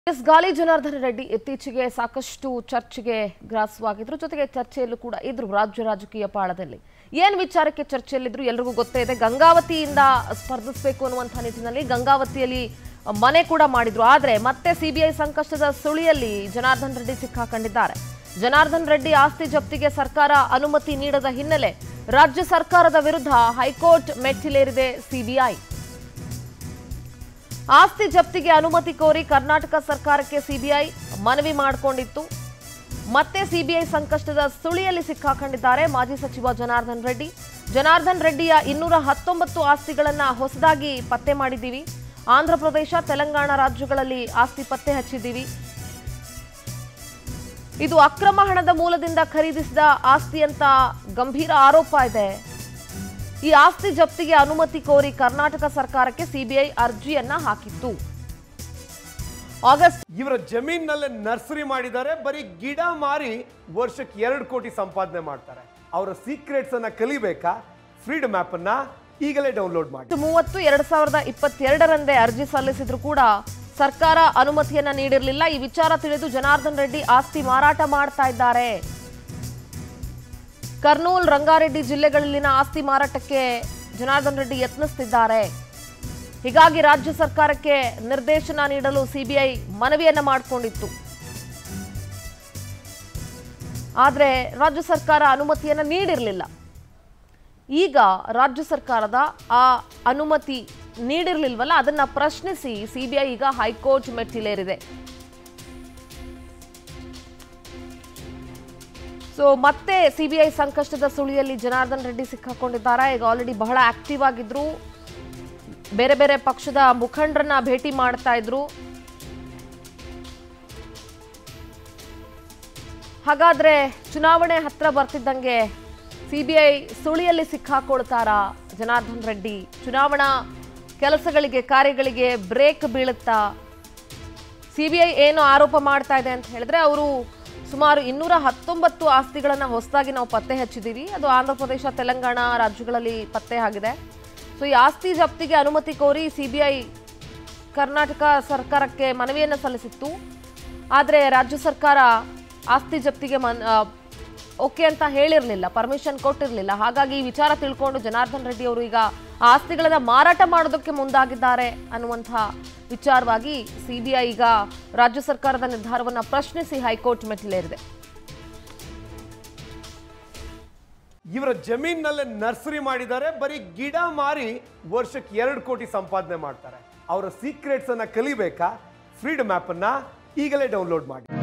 S ಗಾಲಿ ಜನಾರ್ದನ ರೆಡ್ಡಿ ಇತ್ತೀಚೆಗೆ ಸಾಕಷ್ಟು ಚರ್ಚೆಗೆ ಗ್ರಾಸವಾಗಿದ್ರು ಜೊತೆಗೆ ಚರ್ಚೆಯಲ್ಲೂ ಕೂಡ ಇದ್ರು ರಾಜ್ಯ ರಾಜಕೀಯ ಪಾಳದಲ್ಲಿ ಏನ್ ವಿಚಾರಕ್ಕೆ ಚರ್ಚೆಯಲ್ಲಿದ್ರು ಎಲ್ರಿಗೂ ಗೊತ್ತೇ ಇದೆ ಗಂಗಾವತಿಯಿಂದ ಸ್ಪರ್ಧಿಸಬೇಕು ಅನ್ನುವಂಥ ನಿಟ್ಟಿನಲ್ಲಿ ಗಂಗಾವತಿಯಲ್ಲಿ ಮನೆ ಕೂಡ ಮಾಡಿದ್ರು ಆದ್ರೆ ಮತ್ತೆ ಸಿಬಿಐ ಸಂಕಷ್ಟದ ಸುಳಿಯಲ್ಲಿ ಜನಾರ್ದನ್ ರೆಡ್ಡಿ ಸಿಕ್ಕಾಕೊಂಡಿದ್ದಾರೆ ಜನಾರ್ದನ್ ರೆಡ್ಡಿ ಆಸ್ತಿ ಜಪ್ತಿಗೆ ಸರ್ಕಾರ ಅನುಮತಿ ನೀಡದ ಹಿನ್ನೆಲೆ ರಾಜ್ಯ ಸರ್ಕಾರದ ವಿರುದ್ಧ ಹೈಕೋರ್ಟ್ ಮೆಟ್ಟಿಲೇರಿದೆ ಸಿಬಿಐ ಆಸ್ತಿ ಜಪ್ತಿಗೆ ಅನುಮತಿ ಕೋರಿ ಕರ್ನಾಟಕ ಸರ್ಕಾರಕ್ಕೆ ಸಿಬಿಐ ಮನವಿ ಮಾಡಿಕೊಂಡಿತ್ತು ಮತ್ತೆ ಸಿಬಿಐ ಸಂಕಷ್ಟದ ಸುಳಿಯಲ್ಲಿ ಸಿಕ್ಕಾಕೊಂಡಿದ್ದಾರೆ ಮಾಜಿ ಸಚಿವ ಜನಾರ್ದನ್ ರೆಡ್ಡಿ ಜನಾರ್ದನ್ ರೆಡ್ಡಿಯ ಇನ್ನೂರ ಹತ್ತೊಂಬತ್ತು ಆಸ್ತಿಗಳನ್ನ ಹೊಸದಾಗಿ ಪತ್ತೆ ಮಾಡಿದ್ದೀವಿ ಆಂಧ್ರ ಪ್ರದೇಶ ತೆಲಂಗಾಣ ರಾಜ್ಯಗಳಲ್ಲಿ ಆಸ್ತಿ ಪತ್ತೆ ಹಚ್ಚಿದ್ದೀವಿ ಇದು ಅಕ್ರಮ ಹಣದ ಮೂಲದಿಂದ ಖರೀದಿಸಿದ ಆಸ್ತಿ ಅಂತ ಗಂಭೀರ ಆರೋಪ ಇದೆ ಈ ಆಸ್ತಿ ಜಪ್ತಿಗೆ ಅನುಮತಿ ಕೋರಿ ಕರ್ನಾಟಕ ಸರ್ಕಾರಕ್ಕೆ ಸಿಬಿಐ ಅರ್ಜಿಯನ್ನ ಹಾಕಿತ್ತು ಆಗಸ್ಟ್ ಇವರ ಜಮೀನಲ್ಲೇ ನರ್ಸರಿ ಮಾಡಿದ್ದಾರೆ ಬರೀ ಗಿಡ ಮಾರಿ ವರ್ಷಕ್ಕೆ ಎರಡು ಕೋಟಿ ಸಂಪಾದನೆ ಮಾಡ್ತಾರೆ ಅವರ ಸೀಕ್ರೆಟ್ಸ್ ಅನ್ನ ಕಲಿಬೇಕಾ ಫ್ರೀಡಮ್ ಆಪ್ ಅನ್ನ ಈಗಲೇ ಡೌನ್ಲೋಡ್ ಮಾಡಿ ಮೂವತ್ತು ಎರಡ್ ಸಾವಿರದ ಇಪ್ಪತ್ತೆರಡರಂದೇ ಅರ್ಜಿ ಸಲ್ಲಿಸಿದ್ರು ಕೂಡ ಸರ್ಕಾರ ಅನುಮತಿಯನ್ನ ನೀಡಿರಲಿಲ್ಲ ಈ ವಿಚಾರ ತಿಳಿದು ಜನಾರ್ದನ್ ರೆಡ್ಡಿ ಆಸ್ತಿ ಮಾರಾಟ ಮಾಡ್ತಾ ಇದ್ದಾರೆ ಕರ್ನೂಲ್ ರಂಗಾರೆಡ್ಡಿ ಜಿಲ್ಲೆಗಳಲ್ಲಿನ ಆಸ್ತಿ ಮಾರಾಟಕ್ಕೆ ಜನಾರ್ದನ್ ರೆಡ್ಡಿ ಯತ್ನಿಸ್ತಿದ್ದಾರೆ ಹೀಗಾಗಿ ರಾಜ್ಯ ಸರ್ಕಾರಕ್ಕೆ ನಿರ್ದೇಶನ ನೀಡಲು ಸಿಬಿಐ ಮನವಿಯನ್ನ ಮಾಡಿಕೊಂಡಿತ್ತು ಆದರೆ ರಾಜ್ಯ ಸರ್ಕಾರ ಅನುಮತಿಯನ್ನ ನೀಡಿರಲಿಲ್ಲ ಈಗ ರಾಜ್ಯ ಸರ್ಕಾರದ ಆ ಅನುಮತಿ ನೀಡಿರ್ಲಿಲ್ವಲ್ಲ ಅದನ್ನ ಪ್ರಶ್ನಿಸಿ ಸಿಬಿಐ ಈಗ ಹೈಕೋರ್ಟ್ ಮೆಟ್ಟಿಲೇರಿದೆ ಸೊ ಮತ್ತೆ ಸಿಬಿಐ ಸಂಕಷ್ಟದ ಸುಳಿಯಲ್ಲಿ ಜನಾರ್ದನ್ ರೆಡ್ಡಿ ಸಿಕ್ಕಾಕೊಂಡಿದ್ದಾರೆ ಈಗ ಆಲ್ರೆಡಿ ಬಹಳ ಆಕ್ಟಿವ್ ಆಗಿದ್ರು ಬೇರೆ ಬೇರೆ ಪಕ್ಷದ ಮುಖಂಡರನ್ನ ಭೇಟಿ ಮಾಡ್ತಾ ಇದ್ರು ಹಾಗಾದ್ರೆ ಚುನಾವಣೆ ಹತ್ರ ಬರ್ತಿದ್ದಂಗೆ ಸಿಬಿಐ ಸುಳಿಯಲ್ಲಿ ಸಿಕ್ಕಾಕೊಳ್ತಾರಾ ಜನಾರ್ದನ್ ರೆಡ್ಡಿ ಚುನಾವಣಾ ಕೆಲಸಗಳಿಗೆ ಕಾರ್ಯಗಳಿಗೆ ಬ್ರೇಕ್ ಬೀಳುತ್ತಾ ಸಿಬಿಐ ಏನು ಆರೋಪ ಮಾಡ್ತಾ ಇದೆ ಅಂತ ಹೇಳಿದ್ರೆ ಅವರು ಸುಮಾರು ಇನ್ನೂರ ಹತ್ತೊಂಬತ್ತು ಆಸ್ತಿಗಳನ್ನು ಹೊಸದಾಗಿ ನಾವು ಪತ್ತೆ ಹಚ್ಚಿದ್ದೀವಿ ಅದು ಆಂಧ್ರ ಪ್ರದೇಶ ತೆಲಂಗಾಣ ರಾಜ್ಯಗಳಲ್ಲಿ ಪತ್ತೆ ಆಗಿದೆ ಸೊ ಈ ಆಸ್ತಿ ಜಪ್ತಿಗೆ ಅನುಮತಿ ಕೋರಿ ಸಿಬಿಐ ಕರ್ನಾಟಕ ಸರ್ಕಾರಕ್ಕೆ ಮನವಿಯನ್ನು ಸಲ್ಲಿಸಿತ್ತು ಆದರೆ ರಾಜ್ಯ ಸರ್ಕಾರ ಆಸ್ತಿ ಜಪ್ತಿಗೆ ಮನ್ ಆ, ಓಕೆ ಅಂತ ಹೇಳಿರಲಿಲ್ಲ ಪರ್ಮಿಷನ್ ಕೊಟ್ಟಿರಲಿಲ್ಲ ಹಾಗಾಗಿ ಈ ವಿಚಾರ ತಿಳ್ಕೊಂಡು ಜನಾರ್ದನ್ ರೆಡ್ಡಿ ಅವರು ಈಗ ಆ ಆಸ್ತಿಗಳನ್ನ ಮಾರಾಟ ಮಾಡೋದಕ್ಕೆ ಮುಂದಾಗಿದ್ದಾರೆ ಅನ್ನುವಂಥ ವಿಚಾರವಾಗಿ ಸಿಬಿಐ ಈಗ ರಾಜ್ಯ ಸರ್ಕಾರದ ನಿರ್ಧಾರವನ್ನ ಪ್ರಶ್ನಿಸಿ ಹೈಕೋರ್ಟ್ ಮೆಟ್ಟಿಲೇರಿದೆ ಇವರ ಜಮೀನಲ್ಲೇ ನರ್ಸರಿ ಮಾಡಿದ್ದಾರೆ ಬರೀ ಗಿಡ ಮಾರಿ ವರ್ಷಕ್ಕೆ ಎರಡು ಕೋಟಿ ಸಂಪಾದನೆ ಮಾಡ್ತಾರೆ ಅವರ ಸೀಕ್ರೆಟ್ಸ್ ಅನ್ನ ಕಲಿಬೇಕಾ ಫ್ರೀಡಮ್ ಆಪ್ ಅನ್ನ ಈಗಲೇ ಡೌನ್ಲೋಡ್ ಮಾಡಿ